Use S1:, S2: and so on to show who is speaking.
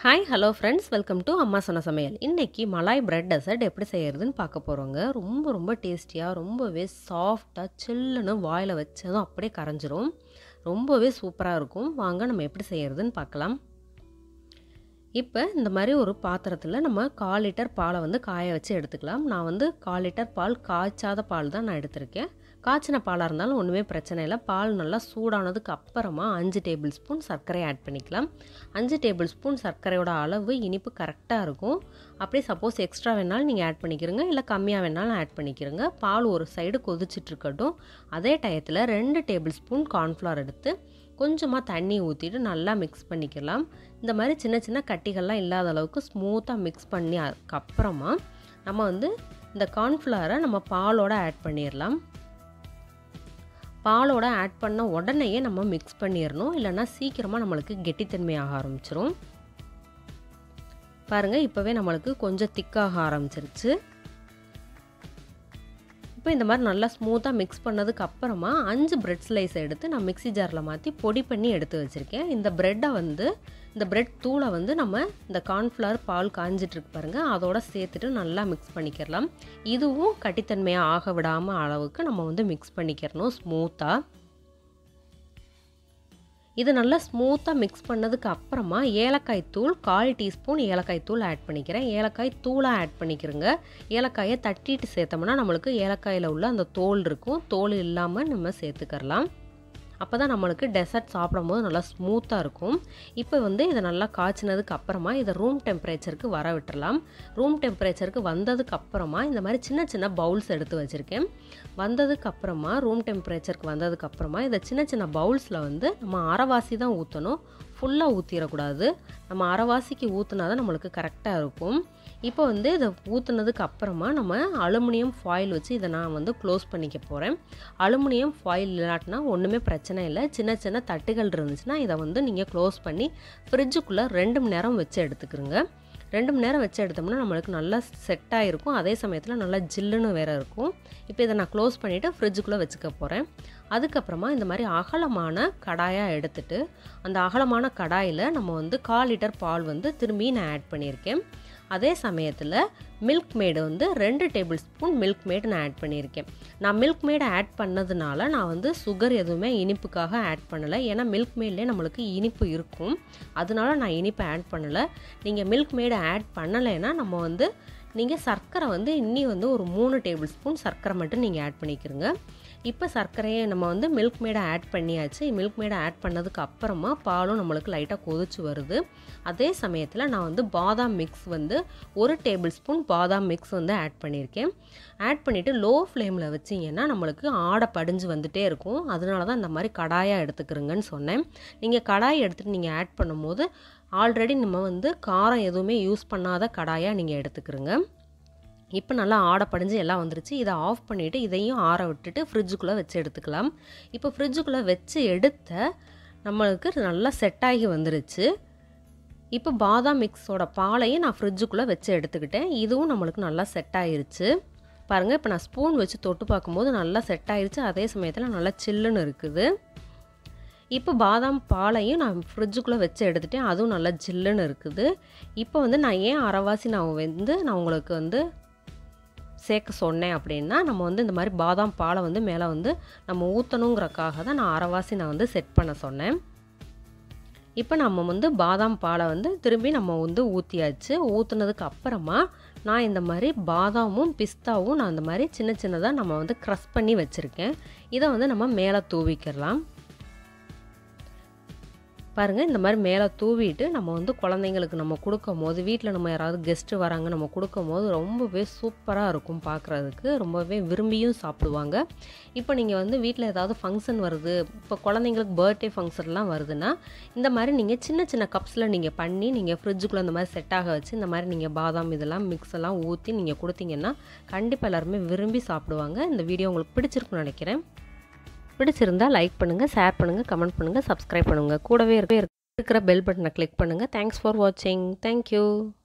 S1: hi hello friends welcome to அம்மா சொன்ன சமையல் இன்றைக்கி மலாய் பிரெட் டெசர்ட் எப்படி செய்கிறதுன்னு பார்க்க போகிறோங்க ரொம்ப ரொம்ப டேஸ்டியாக ரொம்பவே சாஃப்டாக சில்லுன்னு வாயில் வச்சதும் அப்படியே கரைஞ்சிரும் ரொம்பவே சூப்பராக இருக்கும் வாங்க நம்ம எப்படி செய்கிறதுன்னு பார்க்கலாம் இப்போ இந்த மாதிரி ஒரு பாத்திரத்தில் நம்ம கால் லிட்டர் பாலை வந்து காய வச்சு எடுத்துக்கலாம் நான் வந்து கால் லிட்டர் பால் காய்ச்சாத பால் தான் நான் எடுத்திருக்கேன் காய்ச்சின பாலாக இருந்தாலும் ஒன்றுமே பிரச்சனை இல்லை பால் நல்லா சூடானதுக்கு அப்புறமா அஞ்சு டேபிள் ஸ்பூன் சர்க்கரை ஆட் பண்ணிக்கலாம் அஞ்சு டேபிள் ஸ்பூன் சர்க்கரையோட அளவு இனிப்பு கரெக்டாக இருக்கும் அப்படியே சப்போஸ் எக்ஸ்ட்ரா வேணாலும் நீங்கள் ஆட் பண்ணிக்கிறங்க இல்லை கம்மியாக வேணாலும் ஆட் பண்ணிக்கிறங்க பால் ஒரு சைடு கொதிச்சிட்ருக்கட்டும் அதே டயத்தில் ரெண்டு டேபிள் ஸ்பூன் கார்ன்ஃப்ளவர் எடுத்து கொஞ்சமாக தண்ணி ஊற்றிட்டு நல்லா மிக்ஸ் பண்ணிக்கலாம் இந்த மாதிரி சின்ன சின்ன கட்டிகள்லாம் இல்லாத அளவுக்கு ஸ்மூத்தாக மிக்ஸ் பண்ணி அதுக்கப்புறமா நம்ம வந்து இந்த கார்ன்ஃப்ளவரை நம்ம பாலோட ஆட் பண்ணிடலாம் பாலோட ஆட் பண்ண உடனேயே நம்ம மிக்ஸ் பண்ணிடணும் இல்லைன்னா சீக்கிரமாக நம்மளுக்கு கெட்டித்தன்மையாக ஆரம்பிச்சிரும் பாருங்கள் இப்போவே நம்மளுக்கு கொஞ்சம் திக்காக ஆரம்பிச்சிருச்சு இப்போ இந்த மாதிரி நல்லா ஸ்மூத்தாக மிக்ஸ் பண்ணதுக்கு அப்புறமா அஞ்சு பிரெட் ஸ்லைஸ் எடுத்து நான் மிக்சி ஜாரில் மாற்றி பொடி பண்ணி எடுத்து வச்சுருக்கேன் இந்த ப்ரெட்டை வந்து இந்த பிரெட் தூளை வந்து நம்ம இந்த கார்ன்ஃப்ளவர் பால் காஞ்சிட்ருக்கு பாருங்கள் அதோட சேர்த்துட்டு நல்லா மிக்ஸ் பண்ணிக்கிறலாம் இதுவும் கட்டித்தன்மையாக ஆக விடாமல் அளவுக்கு நம்ம வந்து மிக்ஸ் பண்ணிக்கிறணும் ஸ்மூத்தாக இது நல்லா ஸ்மூத்தாக மிக்ஸ் பண்ணதுக்கு அப்புறமா ஏலக்காய் தூள் கால் டீஸ்பூன் ஏலக்காய் தூள் ஆட் பண்ணிக்கிறேன் ஏலக்காய் தூளாக ஆட் பண்ணிக்கிறேங்க ஏலக்காயை தட்டிட்டு சேர்த்தோம்னா நம்மளுக்கு ஏலக்காயில் உள்ள அந்த தோல் இருக்கும் தோல் இல்லாமல் நம்ம சேர்த்துக்கரலாம் அப்போ தான் நம்மளுக்கு டெசர்ட் சாப்பிடும்போது நல்லா ஸ்மூத்தாக இருக்கும் இப்போ வந்து இதை நல்லா காய்ச்சினதுக்கு அப்புறமா இதை ரூம் டெம்பரேச்சருக்கு வர விட்டுறலாம் ரூம் டெம்பரேச்சருக்கு வந்ததுக்கு அப்புறமா இந்த மாதிரி சின்ன சின்ன பவுல்ஸ் எடுத்து வச்சுருக்கேன் வந்ததுக்கு அப்புறமா ரூம் டெம்பரேச்சருக்கு வந்ததுக்கு அப்புறமா இதை சின்ன சின்ன பவுல்ஸில் வந்து நம்ம அரைவாசி தான் ஊற்றணும் ஃபுல்லாக ஊற்றிடக்கூடாது நம்ம அரைவாசிக்கு ஊற்றினா தான் நம்மளுக்கு கரெக்டாக இருக்கும் இப்போ வந்து இதை ஊற்றுனதுக்கு அப்புறமா நம்ம அலுமினியம் ஃபாயில் வச்சு இதை நான் வந்து க்ளோஸ் பண்ணிக்க போகிறேன் அலுமினியம் ஃபாயில் இல்லாட்டினா ஒன்றுமே பிரச்சனை இல்லை சின்ன சின்ன தட்டுகள் இருந்துச்சுன்னா இதை வந்து நீங்கள் க்ளோஸ் பண்ணி ஃப்ரிட்ஜுக்குள்ளே ரெண்டு மணி நேரம் வச்சு எடுத்துக்கிறோங்க ரெண்டு மணி நேரம் வச்சு எடுத்தோம்னா நம்மளுக்கு நல்லா செட் ஆகிருக்கும் அதே சமயத்தில் நல்லா ஜில்லுன்னு வேறு இருக்கும் இப்போ இதை நான் க்ளோஸ் பண்ணிவிட்டு ஃப்ரிட்ஜுக்குள்ளே வச்சுக்க போகிறேன் அதுக்கப்புறமா இந்த மாதிரி அகலமான கடாயாக எடுத்துட்டு அந்த அகலமான கடாயில் நம்ம வந்து கால் லிட்டர் பால் வந்து திரும்பி நான் ஆட் பண்ணியிருக்கேன் அதே சமயத்தில் மில்க் மேடு வந்து ரெண்டு டேபிள் ஸ்பூன் மில்க் மேடு நான் ஆட் பண்ணியிருக்கேன் நான் மில்க் மேடை ஆட் பண்ணதுனால நான் வந்து சுகர் எதுவுமே இனிப்புக்காக ஆட் பண்ணலை ஏன்னா மில்க் மேட்லேயே நம்மளுக்கு இனிப்பு இருக்கும் அதனால நான் இனிப்பை ஆட் பண்ணலை நீங்கள் மில்க் மேடை ஆட் பண்ணலைன்னா நம்ம வந்து நீங்கள் சர்க்கரை வந்து இன்னி வந்து ஒரு மூணு டேபிள் ஸ்பூன் சர்க்கரை மட்டும் நீங்கள் ஆட் பண்ணிக்கிறங்க இப்போ சர்க்கரையை நம்ம வந்து மில்க் மேடை ஆட் பண்ணியாச்சு மில்க் மேடை ஆட் பண்ணதுக்கு அப்புறமா பாலும் நம்மளுக்கு லைட்டாக கொதிச்சு வருது அதே சமயத்தில் நான் வந்து பாதாம் மிக்ஸ் வந்து ஒரு டேபிள் ஸ்பூன் பாதாம் மிக்ஸ் வந்து ஆட் பண்ணியிருக்கேன் ஆட் பண்ணிவிட்டு லோ ஃப்ளேமில் வச்சிங்கன்னா நம்மளுக்கு ஆடை படிஞ்சு வந்துகிட்டே இருக்கும் அதனால தான் இந்த மாதிரி கடாயாக எடுத்துக்கிறோங்கன்னு சொன்னேன் நீங்கள் கடாய் எடுத்துகிட்டு நீங்கள் ஆட் பண்ணும்போது ஆல்ரெடி நம்ம வந்து காரம் எதுவுமே யூஸ் பண்ணாத கடாயாக நீங்கள் எடுத்துக்கிறோங்க இப்போ நல்லா ஆடை படிஞ்சு எல்லாம் வந்துருச்சு இதை ஆஃப் பண்ணிவிட்டு இதையும் ஆற விட்டுட்டு ஃப்ரிட்ஜுக்குள்ளே வச்சு எடுத்துக்கலாம் இப்போ ஃப்ரிட்ஜுக்குள்ளே வச்சு எடுத்த நம்மளுக்கு நல்லா செட் ஆகி வந்துருச்சு இப்போ பாதாம் மிக்ஸோட பாலையும் நான் ஃப்ரிட்ஜுக்குள்ளே வச்சு எடுத்துக்கிட்டேன் இதுவும் நம்மளுக்கு நல்லா செட் ஆயிருச்சு பாருங்கள் இப்போ நான் ஸ்பூன் வச்சு தொட்டு பார்க்கும்போது நல்லா செட் ஆயிருச்சு அதே சமயத்தில் நல்லா சில்லுன்னு இருக்குது இப்போ பாதாம் பாலையும் நான் ஃப்ரிட்ஜுக்குள்ளே வச்சு எடுத்துட்டேன் அதுவும் நல்லா ஜில்லுன்னு இருக்குது இப்போ வந்து நான் ஏன் அரைவாசி நான் வந்து நான் உங்களுக்கு வந்து சேர்க்க சொன்னேன் அப்படின்னா நம்ம வந்து இந்த மாதிரி பாதாம் பாலை வந்து மேலே வந்து நம்ம ஊற்றணுங்கிறக்காக தான் நான் அரைவாசி நான் வந்து செட் பண்ண சொன்னேன் இப்போ நம்ம வந்து பாதாம் பாலை வந்து திரும்பி நம்ம வந்து ஊற்றியாச்சு ஊற்றுனதுக்கு அப்புறமா நான் இந்த மாதிரி பாதாமும் பிஸ்தாவும் நான் இந்த மாதிரி சின்ன சின்னதாக நம்ம வந்து க்ரஷ் பண்ணி வச்சுருக்கேன் இதை வந்து நம்ம மேலே தூவிக்கிடலாம் பாருங்கள் இந்த மாதிரி மேலே தூவிட்டு நம்ம வந்து குழந்தைங்களுக்கு நம்ம கொடுக்கும் போது வீட்டில் நம்ம யாராவது கெஸ்ட்டு வராங்க நம்ம கொடுக்கும் போது ரொம்பவே சூப்பராக இருக்கும் பார்க்குறதுக்கு ரொம்பவே விரும்பியும் சாப்பிடுவாங்க இப்போ நீங்கள் வந்து வீட்டில் ஏதாவது ஃபங்க்ஷன் வருது இப்போ குழந்தைங்களுக்கு பர்த்டே ஃபங்க்ஷன்லாம் வருதுன்னா இந்த மாதிரி நீங்கள் சின்ன சின்ன கப்ஸில் நீங்கள் பண்ணி நீங்கள் ஃப்ரிட்ஜுக்குள்ளே இந்த மாதிரி செட் ஆக வச்சு இந்த மாதிரி நீங்கள் பாதாம் இதெல்லாம் மிக்ஸ் எல்லாம் ஊற்றி நீங்கள் கொடுத்தீங்கன்னா கண்டிப்பாக எல்லாருமே விரும்பி சாப்பிடுவாங்க இந்த வீடியோ உங்களுக்கு பிடிச்சிருக்குன்னு நினைக்கிறேன் பிடிச்சிருந்தா லைக் பண்ணுங்கள் ஷேர் பண்ணுங்கள் கமெண்ட் பண்ணுங்கள் சப்ஸ்கிரைப் பண்ணுங்கள் கூடவே இருக்க இருக்கிற பெல் பட்டனை கிளிக் பண்ணுங்கள் தேங்க்ஸ் ஃபார் வாட்சிங் தேங்க்யூ